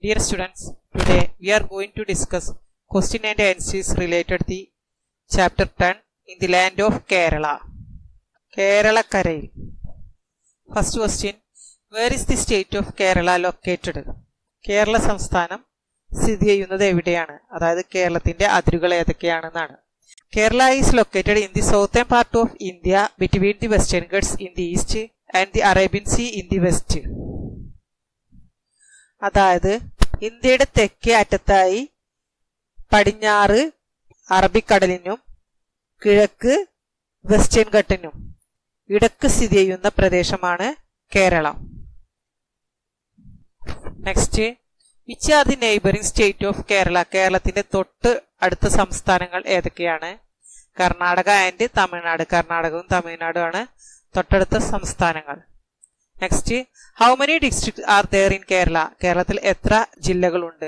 Dear students, today we are going to discuss question and answers related to the chapter 10 in the land of Kerala. കേരളക്കരയിൽ first question where is the state of Kerala located Kerala സംസ്ഥാനം സ്ഥിതി ചെയ്യുന്നത് എവിടെയാണ് അതായത് കേരളത്തിന്റെ അതിരുകൾ ഏതൊക്കെയാണെന്നാണ് Kerala is located in the southern part of India between the Western Ghats in the east and the Arabian sea in the west അതായത് ഇന്ത്യയുടെ തെക്കേ അറ്റത്തായി പടിഞ്ഞാറ് അറബിക്കടലിനും കിഴക്ക് വെസ്റ്റേൺ ഘട്ടിനും ഇടക്ക് സ്ഥിതി ചെയ്യുന്ന പ്രദേശമാണ് Keralam next which are the neighbouring state of Kerala കേരളത്തിന്റെ തൊട്ട് അടുത്ത സംസ്ഥാനങ്ങൾ ഏതൊക്കെയാണ് കർണാടക ആൻഡ് തമിഴ്നാട് കർണാടകവും തമിഴ്നാടുമാണ് തൊട്ടടുത്ത സംസ്ഥാനങ്ങൾ next how many district are there in Kerala കേരളത്തിൽ എത്ര ജില്ലകളുണ്ട്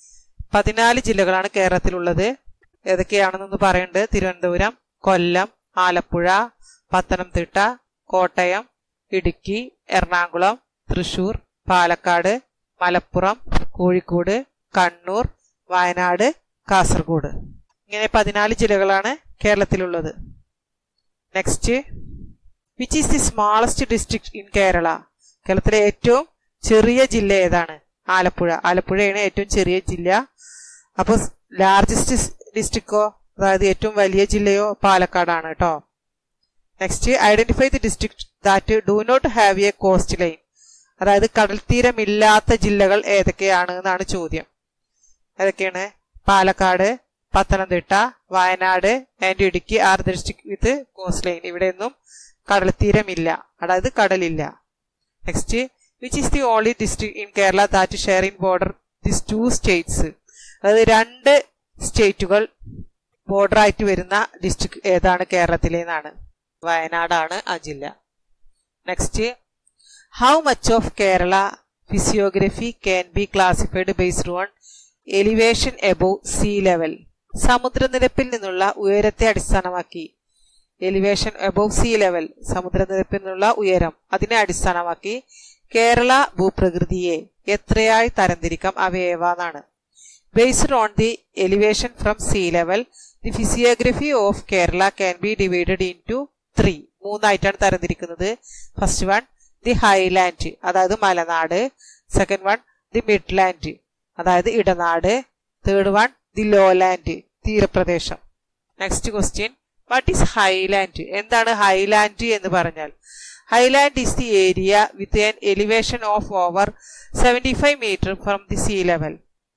പതിനാല് ജില്ലകളാണ് കേരളത്തിലുള്ളത് ഏതൊക്കെയാണെന്നൊന്ന് പറയുന്നുണ്ട് തിരുവനന്തപുരം കൊല്ലം ആലപ്പുഴ പത്തനംതിട്ട കോട്ടയം ഇടുക്കി എറണാകുളം തൃശൂർ പാലക്കാട് മലപ്പുറം കോഴിക്കോട് കണ്ണൂർ വയനാട് കാസർഗോഡ് ഇങ്ങനെ പതിനാല് ജില്ലകളാണ് കേരളത്തിലുള്ളത് next which is the smallest district in Kerala കേരളത്തിലെ ഏറ്റവും ചെറിയ ജില്ല ഏതാണ് ആലപ്പുഴ ആലപ്പുഴയാണ് ഏറ്റവും ചെറിയ ജില്ല അപ്പോൾ ലാർജസ്റ്റ് ഡിസ്ട്രിക്റ്റോ അതായത് ഏറ്റവും വലിയ ജില്ലയോ പാലക്കാടാണ് കേട്ടോ next identify the district that do not have a coastline അതായത് കടൽ തീരമില്ലാത്ത ജില്ലകൾ ഏതൊക്കെയാണ് എന്നാണ് ചോദ്യം ഏതൊക്കെയാണ് Palakkad Pathanamthitta Wayanad and Idukki are district with coastline ഇവിടെയൊന്നും കടൽ തീരമില്ല അതായത് കടലില്ല next which is the only district in Kerala that share in border this two states അതായത് രണ്ട് സ്റ്റേറ്റുകൾ ബോർഡർ ആയിട്ട് വരുന്ന ഡിസ്ട്രിക്ട് ഏതാണ് കേരളത്തിലേന്നാണ് വയനാടാണ് ആ ജില്ല next how much of Kerala physiography can be classified based on elevation above sea level സമുദ്രനിരപ്പിൽ നിന്നുള്ള ഉയരത്തെ അടിസ്ഥാനമാക്കി എലിവേഷൻ എബോവ് സീ ലെവൽ സമുദ്രനിരപ്പിൽ നിന്നുള്ള ഉയരം അതിനെ അടിസ്ഥാനമാക്കി കേരള ഭൂപ്രകൃതിയെ എത്രയായി തരംതിരിക്കാം അവയവാന്നാണ് based on the elevation from sea level the physiography of Kerala can be divided into three മൂന്നായിട്ടാണ് തരംതിരിക്കുന്നത് ഫസ്റ്റ് വൺ ദി ഹൈലാൻഡ് അതായത് മലനാട് സെക്കൻഡ് വൺ ദി മിഡ്ലാൻഡ് അതായത് ഇടനാട് തേർഡ് വൺ ദി ലോലാൻഡ് തീരപ്രദേശം next question what is highland എന്താണ് highland എന്ന് പറഞ്ഞാൽ highland is the area with an elevation of over seventy five metre from the sea level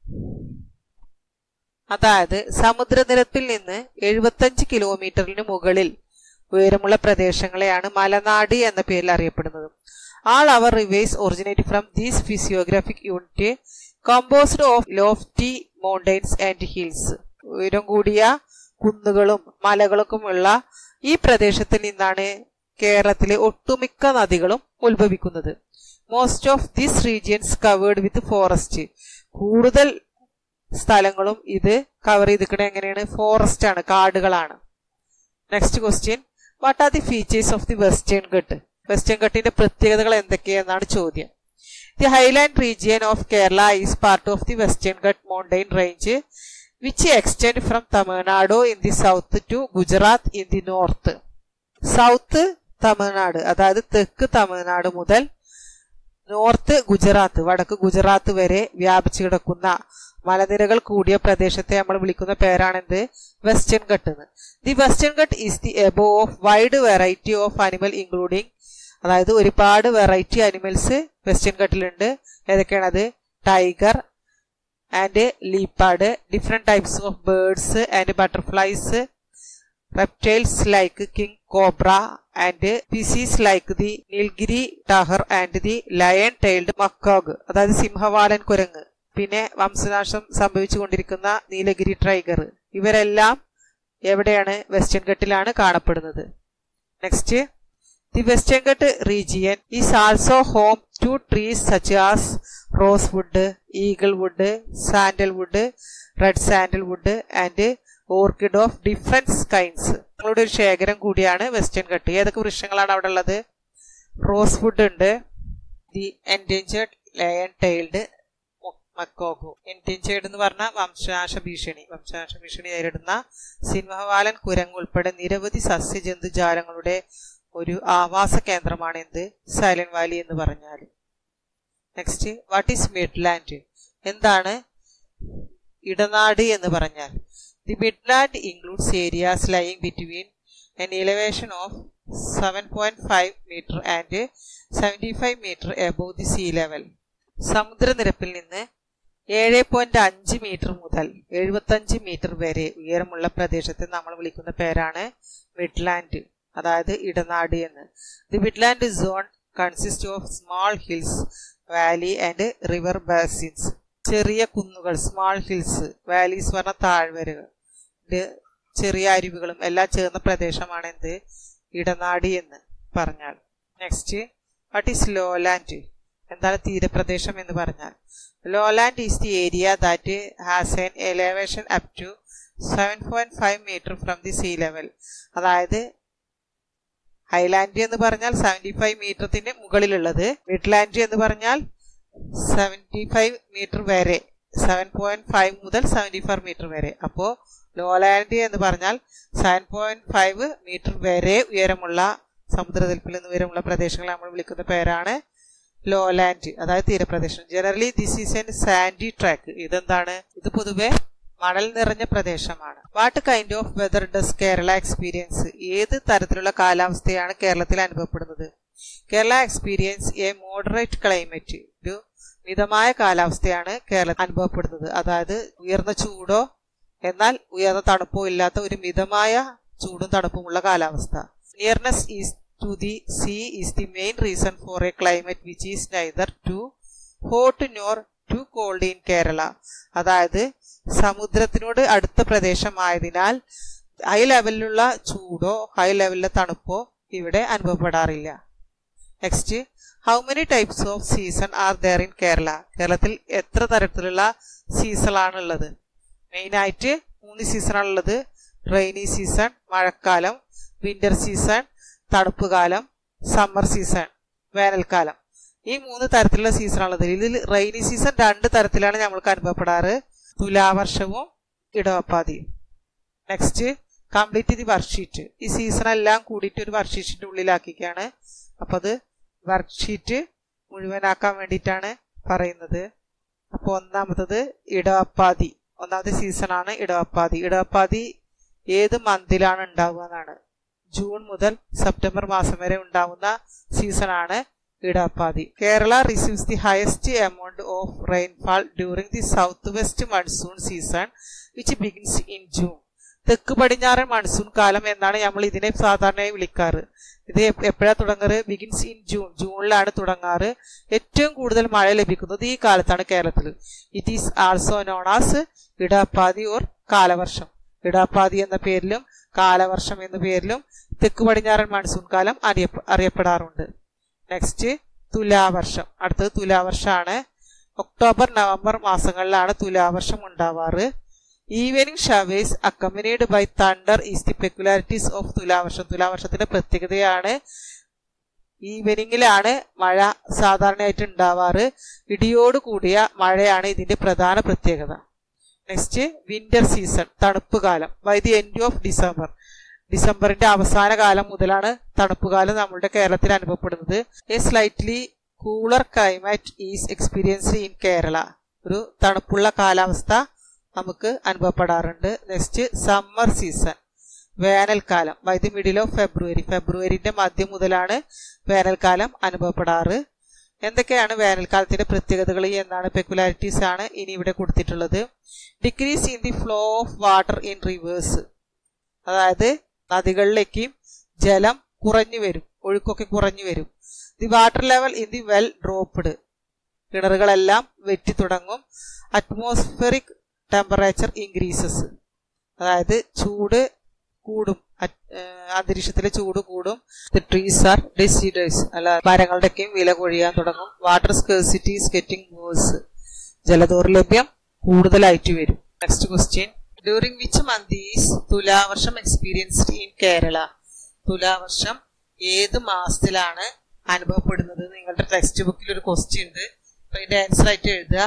അതായത് സമുദ്രനിരപ്പിൽ നിന്ന് എഴുപത്തഞ്ച് കിലോമീറ്ററിന് മുകളിൽ ഉയരമുള്ള പ്രദേശങ്ങളെയാണ് മലനാട് എന്ന പേരിൽ അറിയപ്പെടുന്നത് all our rivers originate from these physiographic unit composed of lofty mountains and hills ഉയരം കൂടിയ കുന്നുകളും മലകൾക്കുമുള്ള ഈ പ്രദേശത്തിൽ നിന്നാണ് കേരളത്തിലെ ഒട്ടുമിക്ക നദികളും ഉത്ഭവിക്കുന്നത് most of this regions covered with forest കൂടുതൽ സ്ഥലങ്ങളും ഇത് കവർ ചെയ്തിരിക്കുന്നത് എങ്ങനെയാണ് ഫോറസ്റ്റ് ആണ് കാടുകളാണ് next question what are the features of the Western Ghat western ഘട്ടിന്റെ പ്രത്യേകതകൾ എന്തൊക്കെയെന്നാണ് ചോദ്യം the Highland region of Kerala is part of the Western Ghat mountain range which extend from Tamil Nadu in the south to Gujarat in the north south Tamil Nadu അതായത് തെക്ക് തമിഴ്നാട് മുതൽ north Gujarat വടക്ക് ഗുജറാത്ത് വരെ വ്യാപിച്ചു കിടക്കുന്ന മലനിരകൾ കൂടിയ പ്രദേശത്തെ നമ്മൾ വിളിക്കുന്ന പേരാണെന്ത് വെസ്റ്റേൺ ഘട്ട് എന്ന് the Western Ghat is the abode of wide variety of animal including അതായത് ഒരുപാട് വെറൈറ്റി അനിമൽസ് വെസ്റ്റേൺ ഘട്ടിലുണ്ട് ഏതൊക്കെയാണത് tiger and leopard different types of birds and butterflies reptiles like king cobra and species like the Nilgiri tahr and the lion tailed macaque അതായത് സിംഹവാലൻ കുരങ്ങ് പിന്നെ വംശനാശം സംഭവിച്ചുകൊണ്ടിരിക്കുന്ന നീലഗിരി ടൈഗർ ഇവരെല്ലാം എവിടെയാണ് വെസ്റ്റേൺ ഘട്ടിലാണ് കാണപ്പെടുന്നത് next the Western Ghat region is also home to trees such as rosewood eaglewood sandalwood red sandalwood and orchid of different kinds ഞങ്ങളുടെ ഒരു ശേഖരം കൂടിയാണ് വെസ്റ്റേൺ ഘട്ട് ഏതൊക്കെ വൃക്ഷങ്ങളാണ് അവിടെ ഉള്ളത് റോസ് വുഡ് ഉണ്ട് the endangered lion tailed macaque endangered എന്ന് പറഞ്ഞ വംശനാശ ഭീഷണി വംശനാശ ഭീഷണി നേരിടുന്ന സിംഹവാലൻ കുരങ്ങ് ഉൾപ്പെടെ നിരവധി സസ്യജന്തുജാലങ്ങളുടെ ഒരു ആവാസ കേന്ദ്രമാണ് എന്ത് സൈലന്റ് വാലി എന്ന് പറഞ്ഞാൽ നെക്സ്റ്റ് വാട്ട് ഈസ് മിഡ്ലാൻഡ് എന്താണ് ഇടനാട് എന്ന് പറഞ്ഞാൽ the midland includes areas lying between an elevation of seven point five metre and seventy five metre above the sea level സമുദ്രനിരപ്പിൽ നിന്ന് ഏഴ് പോയിന്റ് അഞ്ച് മീറ്റർ മുതൽ എഴുപത്തഞ്ച് മീറ്റർ വരെ ഉയരമുള്ള പ്രദേശത്തെ നമ്മൾ വിളിക്കുന്ന പേരാണ് മിഡ്ലാൻഡ് അതായത് ഇടനാട് എന്ന് the midland zone consist of small hills valley and river basins ചെറിയ കുന്നുകൾ സ്മാൾ ഹിൽസ് വാലീസ് പറഞ്ഞ താഴ്വരകൾ ഇത് ചെറിയ അരുവികളും എല്ലാം ചേർന്ന പ്രദേശമാണ് എന്ത് ഇടനാട് എന്ന് പറഞ്ഞാൽ നെക്സ്റ്റ് വാട്ട് ഈസ് ലോലാൻഡ് എന്താണ് തീരപ്രദേശം എന്ന് പറഞ്ഞാൽ lowland is the area that has an elevation up to seven point five metre from the sea level അതായത് ഹൈലാൻഡ് എന്ന് പറഞ്ഞാൽ സെവൻറ്റി ഫൈവ് മീറ്ററിന് മുകളിലുള്ളത് മിഡ്ലാൻഡ് എന്ന് പറഞ്ഞാൽ സെവൻറ്റി ഫൈവ് മീറ്റർ വരെ സെവൻ പോയിന്റ് ഫൈവ് മുതൽ സെവൻറ്റി ഫോർ മീറ്റർ വരെ അപ്പോൾ ലോലാൻഡ് എന്ന് പറഞ്ഞാൽ സെവൻ പോയിന്റ് ഫൈവ് മീറ്റർ വരെ ഉയരമുള്ള സമുദ്രനിരപ്പിൽ നിന്ന് ഉയരമുള്ള പ്രദേശങ്ങളെ നമ്മൾ വിളിക്കുന്ന പേരാണ് ലോലാൻഡ് അതായത് തീരപ്രദേശം generally this is an sandy track ഇതെന്താണ് ഇത് പൊതുവെ മണൽ നിറഞ്ഞ പ്രദേശമാണ് what kind of weather does Kerala experience ഏത് തരത്തിലുള്ള കാലാവസ്ഥയാണ് കേരളത്തിൽ അനുഭവപ്പെടുന്നത് Kerala experience a moderate climate ഒരു മിതമായ കാലാവസ്ഥയാണ് കേരളത്തിൽ അനുഭവപ്പെടുന്നത് അതായത് ഉയർന്ന ചൂടോ എന്നാൽ ഉയർന്ന തണുപ്പോ ഇല്ലാത്ത ഒരു മിതമായ ചൂടും തണുപ്പുമുള്ള കാലാവസ്ഥ nearness is to the sea is the main reason for a climate which is neither too hot nor too cold in Kerala അതായത് സമുദ്രത്തിനോട് അടുത്ത പ്രദേശമായതിനാൽ ഹൈ ലെവലിലുള്ള ചൂടോ ഹൈ ലെവലിലെ തണുപ്പോ ഇവിടെ അനുഭവപ്പെടാറില്ല next how many types of season are there in Kerala കേരളത്തിൽ എത്ര തരത്തിലുള്ള സീസണാണ് ഉള്ളത് മെയിനായിട്ട് മൂന്ന് സീസണാണുള്ളത് റെയിനി സീസൺ മഴക്കാലം വിന്റർ സീസൺ തണുപ്പ് കാലം സമ്മർ സീസൺ വേനൽക്കാലം ഈ മൂന്ന് തരത്തിലുള്ള സീസണാണുള്ളത് ഇതിൽ റെയിനി സീസൺ രണ്ട് തരത്തിലാണ് നമ്മൾക്ക് അനുഭവപ്പെടാറ് തുലാവർഷവും ഇടവപ്പാതിയും നെക്സ്റ്റ് കംപ്ലീറ്റ് ദി വർക്ക്ഷീറ്റ് ഈ സീസൺ എല്ലാം കൂടിയിട്ട് ഒരു വർക്ക്ഷീറ്റിന്റെ ഉള്ളിലാക്കിക്കാണ് അപ്പൊ അത് വർക്ക്ഷീറ്റ് മുഴുവനാക്കാൻ വേണ്ടിയിട്ടാണ് പറയുന്നത് അപ്പോൾ ഒന്നാമത്തത് ഇടവപ്പാതി ഒന്നാമത്തെ സീസണാണ് ഇടവപ്പാതി ഇടവപ്പാതി ഏത് മന്തിലാണ് ഉണ്ടാവുക എന്നാണ് ജൂൺ മുതൽ സെപ്റ്റംബർ മാസം വരെ ഉണ്ടാവുന്ന സീസണാണ് ഇടവപ്പാതി Kerala receives the highest amount of rainfall during the south west monsoon season which begins in June തെക്ക് പടിഞ്ഞാറൻ മൺസൂൺ കാലം എന്നാണ് നമ്മൾ ഇതിനെ സാധാരണയായി വിളിക്കാറ് ഇത് എപ്പോഴാണ് തുടങ്ങാറ് ബിഗിൻസ് ഇൻ ജൂൺ ജൂണിലാണ് തുടങ്ങാറ് ഏറ്റവും കൂടുതൽ മഴ ലഭിക്കുന്നത് ഈ കാലത്താണ് കേരളത്തിൽ it is also known as Idavappathi or Kalavarsham ഇടാപ്പാതി എന്ന പേരിലും കാലവർഷം എന്ന പേരിലും തെക്ക് പടിഞ്ഞാറൻ മൺസൂൺ കാലം അറിയപ്പ അറിയപ്പെടാറുണ്ട് നെക്സ്റ്റ് തുലാവർഷം അടുത്തത് തുലാവർഷമാണ് ഒക്ടോബർ നവംബർ മാസങ്ങളിലാണ് തുലാവർഷം ഉണ്ടാവാറ് evening showers accompanied by thunder is the peculiarities of Thulavarsham തുലാവർഷത്തിന്റെ പ്രത്യേകതയാണ് ഈവനിങ്ങിലാണ് മഴ സാധാരണയായിട്ട് ഉണ്ടാവാറ് ഇടിയോട് കൂടിയ മഴയാണ് ഇതിന്റെ പ്രധാന പ്രത്യേകത നെക്സ്റ്റ് വിന്റർ സീസൺ തണുപ്പ് കാലം by the end of December ഡിസംബറിന്റെ അവസാന കാലം മുതലാണ് തണുപ്പ് കാലം നമ്മുടെ കേരളത്തിൽ അനുഭവപ്പെടുന്നത് a slightly cooler climate is experienced in Kerala ഒരു തണുപ്പുള്ള കാലാവസ്ഥ നമുക്ക് അനുഭവപ്പെടാറുണ്ട് നെക്സ്റ്റ് സമ്മർ സീസൺ വേനൽക്കാലം by the middle of February ഫെബ്രുവരിന്റെ മധ്യം മുതലാണ് വേനൽക്കാലം അനുഭവപ്പെടാറ് എന്തൊക്കെയാണ് വേനൽക്കാലത്തിന്റെ പ്രത്യേകതകൾ എന്നാണ് പെക്കുലാരിറ്റീസ് ആണ് ഇനി ഇവിടെ കൊടുത്തിട്ടുള്ളത് decrease in the flow of water in rivers അതായത് നദികളിലേക്കും ജലം കുറഞ്ഞു വരും ഒഴുക്കൊക്കെ കുറഞ്ഞു വരും the water level in the well dropped കിണറുകളെല്ലാം വെറ്റി തുടങ്ങും അറ്റ്മോസ്ഫിയറിക് ടെമ്പറേച്ചർ ഇൻക്രീസസ് അതായത് ചൂട് കൂടും അന്തരീക്ഷത്തിലെ ചൂട് കൂടും ദി ട്രീസ് ആർ ഡെസിഡേഴ്സ് അല്ല മരങ്ങളുടെയൊക്കെയും വില കൊഴിയാൻ തുടങ്ങും water scarcity is getting worse ജലദൗർലഭ്യം കൂടുതലായിട്ട് വരും next question during which month is Thulavarsham experienced in Kerala തുലാവർഷം ഏത് മാസത്തിലാണ് അനുഭവപ്പെടുന്നത് നിങ്ങളുടെ ടെക്സ്റ്റ് ബുക്കിൽ ഒരു ക്വസ്റ്റ്യൻ ഉണ്ട് അപ്പൊ ഇതിന്റെ ആൻസർ ആയിട്ട് എഴുതുക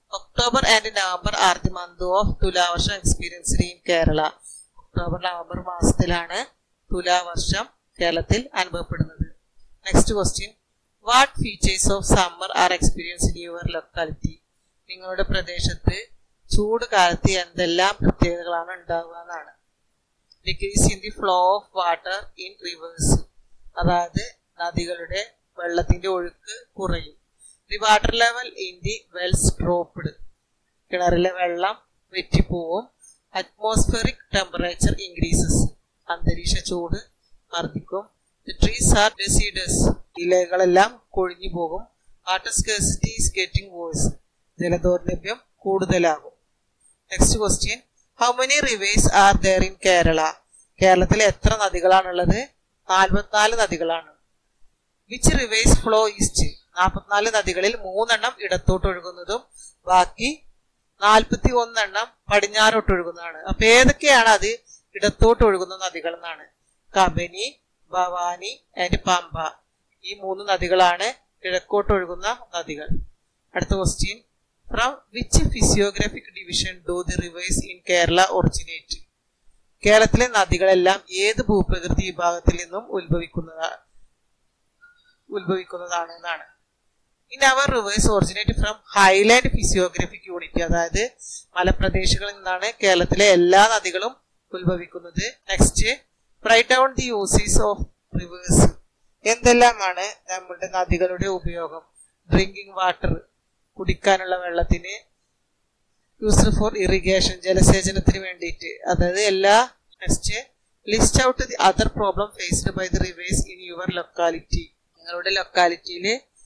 October and November are the month of Thulavarsham experienced in Kerala October November മാസത്തിലാണ് തുലാവർഷം കേരളത്തിൽ അനുഭവപ്പെടുന്നത് next question what features of summer are experience in your locality നിങ്ങളുടെ പ്രദേശത്ത് ചൂട് കാലത്ത് എന്തെല്ലാം പ്രത്യേകതകളാണ് ഉണ്ടാവുക എന്നാണ് decrease in the flow of water in rivers അതായത് നദികളുടെ വെള്ളത്തിന്റെ ഒഴുക്ക് കുറയും the water level in the wells dropped കിണറിലെ വെള്ളം വെറ്റിപ്പോവും അറ്റ്മോസ്ഫിയറിക് ടെമ്പറേച്ചർ ഇൻക്രീസസ് അന്തരീക്ഷ ചൂട് വർദ്ധിക്കും ദി ട്രീസ് ആർ ഡെസീഡസ് ഇലകളെല്ലാം കൊഴിഞ്ഞു പോകും water scarcity is getting worse ജലദൗർലഭ്യം കൂടുതലാകും next question how many rivers are there in Kerala കേരളത്തിൽ എത്ര നദികളാണുള്ളത് നാൽപ്പത്തിനാല് നദികളാണ് വിച്ച് റിവേഴ്സ് ഫ്ലോ ഈസ്റ്റ് നാൽപ്പത്തിനാല് നദികളിൽ മൂന്നെണ്ണം ഇടത്തോട്ട് ഒഴുകുന്നതും ബാക്കി നാൽപ്പത്തി ഒന്നെണ്ണം പടിഞ്ഞാറോട്ട് ഒഴുകുന്നതാണ് അപ്പൊ ഏതൊക്കെയാണ് അത് ഇടത്തോട്ട് ഒഴുകുന്ന നദികൾ എന്നാണ് കബനി ഭവാനി ആൻഡ് പമ്പ ഈ മൂന്ന് നദികളാണ് കിഴക്കോട്ട് ഒഴുകുന്ന നദികൾ അടുത്ത question from which physiographic division do the rivers in Kerala originate കേരളത്തിലെ നദികളെല്ലാം ഏത് ഭൂപ്രകൃതി വിഭാഗത്തിൽ നിന്നും ഉത്ഭവിക്കുന്നതാ ഉത്ഭവിക്കുന്നതാണ് എന്നാണ് in our rivers originate from highland physiographic unit അതായത് മലപ്രദേശങ്ങളിൽ നിന്നാണ് കേരളത്തിലെ എല്ലാ നദികളും ഉത്ഭവിക്കുന്നത് next write down the users of rivers എന്തെല്ലാമാണ് നമ്മുടെ നദികളുടെ ഉപയോഗം ഡ്രിങ്കിങ് വാട്ടർ കുടിക്കാനുള്ള വെള്ളത്തിന് യൂസ്ഡ് ഫോർ ഇറിഗേഷൻ ജലസേചനത്തിന് വേണ്ടിയിട്ട് അതായത് എല്ലാ next list out the other problem faced by the rivers in your locality നിങ്ങളുടെ ലൊക്കാലിറ്റിയിൽ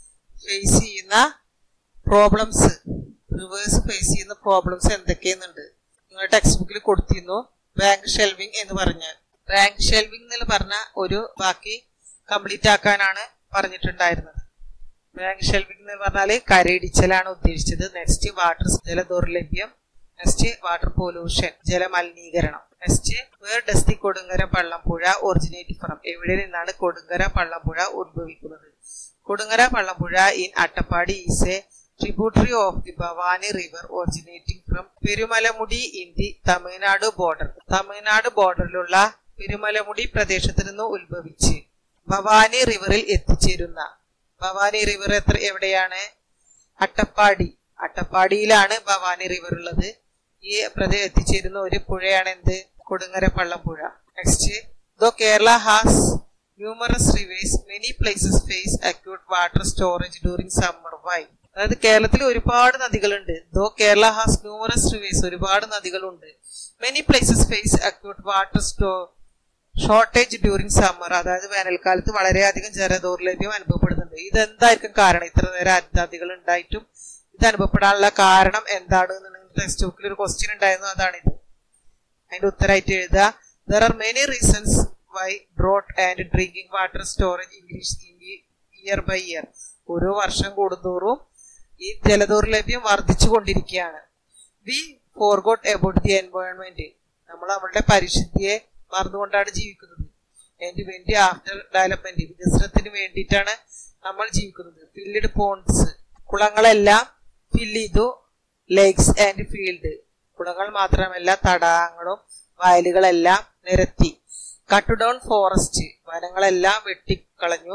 ഫേസ് ചെയ്യുന്ന പ്രോബ്ലംസ് റിവേഴ്സ് ഫേസ് ചെയ്യുന്ന പ്രോബ്ലംസ് എന്തൊക്കെയെന്നുണ്ട് നിങ്ങളുടെ ടെക്സ്റ്റ് ബുക്കിൽ കൊടുത്തിരുന്നു ബാങ്ക് ഷെൽവിംഗ് എന്ന് പറഞ്ഞാൽ ബാങ്ക് ഷെൽവിംഗ് എന്ന് പറഞ്ഞ ഒരു ബാക്കി കംപ്ലീറ്റ് ആക്കാനാണ് പറഞ്ഞിട്ടുണ്ടായിരുന്നത് ബാങ്ക് ഷെൽവിംഗ് എന്ന് പറഞ്ഞാല് കരയിടിച്ചലാണ് ഉദ്ദേശിച്ചത് നെക്സ്റ്റ് വാട്ടർ ജല ദൗർലഭ്യം നെക്സ്റ്റ് വാട്ടർ പൊല്യൂഷൻ ജലമലിനീകരണം next where does the കൊടുങ്കര പള്ളംപുഴ originate from എവിടെ നിന്നാണ് കൊടുങ്കര പള്ളംപുഴ ഉദ്ഭവിക്കുന്നത് കൊടുങ്ങര പള്ളംപുഴ in Attappadi is A tributary of the Bhavani river originating from പെരുമലമുടി in the Tamil Nadu border Tamil Nadu ബോർഡറിലുള്ള പെരുമലമുടി പ്രദേശത്ത് നിന്ന് ഉത്ഭവിച്ച് ഭവാനി റിവറിൽ എത്തിച്ചേരുന്ന ഭവാനി റിവർ എത്ര എവിടെയാണ് അട്ടപ്പാടി അട്ടപ്പാടിയിലാണ് ഭവാനി റിവർ ഉള്ളത് ഈ പ്രദേശം എത്തിച്ചേരുന്ന ഒരു പുഴയാണ് എന്ത് Kodungara Pallampuzha next though Kerala has numerous rivers many places face acute water storage during summer why അതായത് കേരളത്തിൽ ഒരുപാട് നദികളുണ്ട് though Kerala has numerous rivers ഒരുപാട് നദികളുണ്ട് many places face acute water സ്റ്റോ ഷോർട്ടേജ് ഡ്യൂറിംഗ് സമ്മർ അതായത് വേനൽക്കാലത്ത് വളരെയധികം ജലദൗർലഭ്യം അനുഭവപ്പെടുന്നുണ്ട് ഇതെന്തായിരിക്കും കാരണം ഇത്ര നേരം നദികൾ ഉണ്ടായിട്ടും ഇത് അനുഭവപ്പെടാനുള്ള കാരണം എന്താണ് എന്ന് ടെക്സ്റ്റ് ബുക്കിൽ ഒരു ക്വസ്റ്റ്യൻ ഉണ്ടായിരുന്നു അതാണിത് അതിന്റെ ഉത്തരമായിട്ട് എഴുതുക there are many reasons why drought and drinking water storage English year by year ഓരോ വർഷം കൂടുന്തോറും ഈ ജലദൗർലഭ്യം വർദ്ധിച്ചു കൊണ്ടിരിക്കുകയാണ് we forgot about the environment നമ്മൾ നമ്മളുടെ പരിശുദ്ധിയെ മറന്നുകൊണ്ടാണ് ജീവിക്കുന്നത് ആൻഡ് വേണ്ടി ആഫ്റ്റർ ഡെവലപ്മെന്റ് വികസനത്തിന് വേണ്ടിയിട്ടാണ് നമ്മൾ ജീവിക്കുന്നത് ഫില്ലഡ് പോൺസ് കുളങ്ങളെല്ലാം ഫിൽ ചെയ്തു ലേക്സ് ആൻഡ് ഫീൽഡ് കുളങ്ങൾ മാത്രമല്ല തടാകങ്ങളും വയലുകളെല്ലാം നിരത്തി കട്ട് ഡൗൺ ഫോറസ്റ്റ് വനങ്ങളെല്ലാം വെട്ടിക്കളഞ്ഞു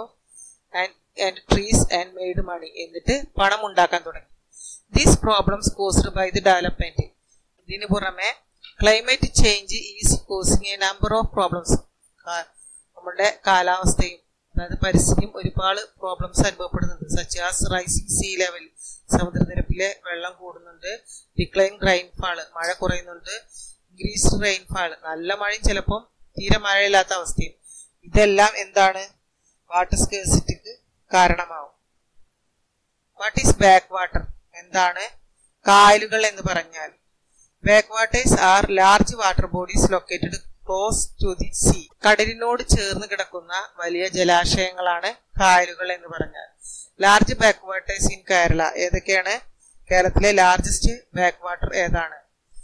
and trees and made money എന്നിട്ട് പണം ഉണ്ടാക്കാൻ തുടങ്ങി these problems caused by the development ഇതിനു പുറമെ climate change is causing a number of problems നമ്മുടെ കാലാവസ്ഥയും അതായത് പരിസ്ഥിതിയും ഒരുപാട് പ്രോബ്ലംസ് അനുഭവപ്പെടുന്നുണ്ട് such as rising sea level സമുദ്രനിരപ്പിലെ വെള്ളം കൂടുന്നുണ്ട് ഡിക്ലൈൻ റെയിൻഫാൾ മഴ കുറയുന്നുണ്ട് ഇൻക്രീസ്ഡ് റെയിൻഫാൾ നല്ല മഴയും ചിലപ്പം തീരെ മഴയില്ലാത്ത അവസ്ഥയും ഇതെല്ലാം എന്താണ് വാട്ടർ സ്കേഴ്സിറ്റിക്ക് കാരണമാവും വാട്ട് ഈസ് ബാക്ക് വാട്ടർ എന്താണ് കായലുകൾ എന്ന് പറഞ്ഞാൽ backwaters are large water bodies located close to the sea കടലിനോട് ചേർന്ന് കിടക്കുന്ന വലിയ ജലാശയങ്ങളാണ് കായലുകൾ എന്ന് പറഞ്ഞാൽ large backwaters in Kerala ഏതൊക്കെയാണ് കേരളത്തിലെ ലാർജസ്റ്റ് ബാക്ക് വാട്ടർ ഏതാണ്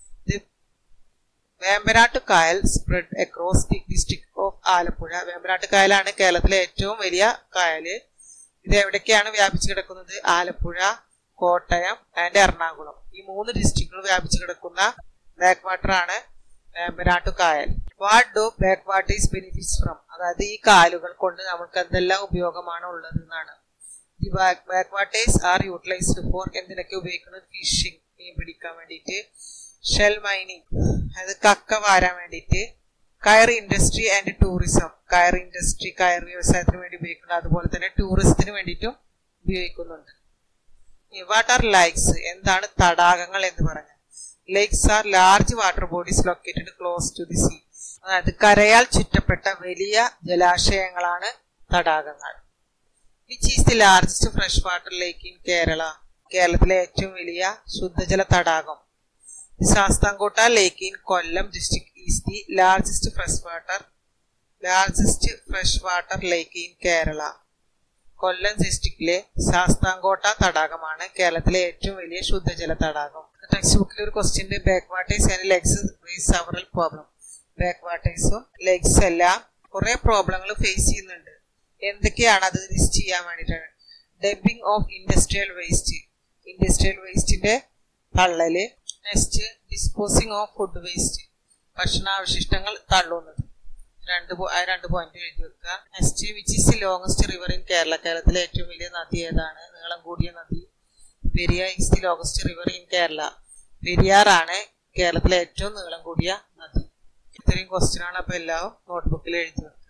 Vembanad Kayal spread across the district of Alappuzha Vembanad കായലാണ് കേരളത്തിലെ ഏറ്റവും വലിയ കായല് ഇത് എവിടേക്കാണ് വ്യാപിച്ചു കിടക്കുന്നത് ആലപ്പുഴ കോട്ടയം ആൻഡ് എറണാകുളം ഈ മൂന്ന് ഡിസ്ട്രിക്റ്റുകൾ വ്യാപിച്ചു കിടക്കുന്ന ബാക്ക് വാട്ടർ ആണ് വേമ്പനാട്ടു കായൽ what do backwaters benefits from അതായത് ഈ കാലുകൾ കൊണ്ട് നമുക്ക് എന്തെല്ലാം ഉപയോഗമാണ് ഉള്ളത് എന്നാണ് the backwaters are utilised for എന്തിനൊക്കെ ഉപയോഗിക്കുന്നത് ഫിഷിംഗ് മീൻ പിടിക്കാൻ വേണ്ടിയിട്ട് ഷെൽ മൈനിങ് അതായത് കക്ക വാരാൻ വേണ്ടിയിട്ട് coir industry and tourism coir industry കയർ വ്യവസായത്തിന് വേണ്ടി ഉപയോഗിക്കുന്നത് അതുപോലെ തന്നെ ടൂറിസത്തിന് വേണ്ടിയിട്ടും ഉപയോഗിക്കുന്നുണ്ട് വാട്ട് ആർ ലൈക്സ് എന്താണ് തടാകങ്ങൾ എന്ന് പറഞ്ഞാൽ lakes are large water bodies located close to the sea അതായത് കരയാൽ ചുറ്റപ്പെട്ട വലിയ ജലാശയങ്ങളാണ് തടാകങ്ങൾ which is the largest fresh water lake in Kerala കേരളത്തിലെ ഏറ്റവും വലിയ ശുദ്ധജല തടാകം Sasthamkotta lake in Kollam district is the largest fresh water largest fresh water lake in Kerala Kollam ഡിസ്ട്രിക്റ്റിലെ ശാസ്താംകോട്ട തടാകമാണ് കേരളത്തിലെ ഏറ്റവും വലിയ ശുദ്ധജല തടാകം ടെക്സ്റ്റ് ബുക്കിൽ ഒരു question backwaters and lakes several problem back വാട്ടേഴ്സും lakes എല്ലാം കുറെ പ്രോബ്ലങ്ങൾ ഫേസ് ചെയ്യുന്നുണ്ട് എന്തൊക്കെയാണ് അത് ലിസ്റ്റ് ചെയ്യാൻ വേണ്ടിയിട്ടാണ് dumping of industrial waste industrial വേസ്റ്റിന്റെ തള്ളല് next disposing of food waste ഭക്ഷണാവശിഷ്ടങ്ങൾ തള്ളുന്നത് രണ്ട് ആ രണ്ട് പോയിന്റ് എഴുതി വെക്കുക next which is the longest river in Kerala കേരളത്തിലെ ഏറ്റവും വലിയ നദി ഏതാണ് നീളം കൂടിയ നദി Periyar is the longest river in Kerala പെരിയാറാണ് കേരളത്തിലെ ഏറ്റവും നീളം കൂടിയ നദി ഇത്രയും ക്വസ്റ്റ്യൻ ആണ് അപ്പൊ എല്ലാവരും നോട്ട്ബുക്കിൽ എഴുതി വെക്കുക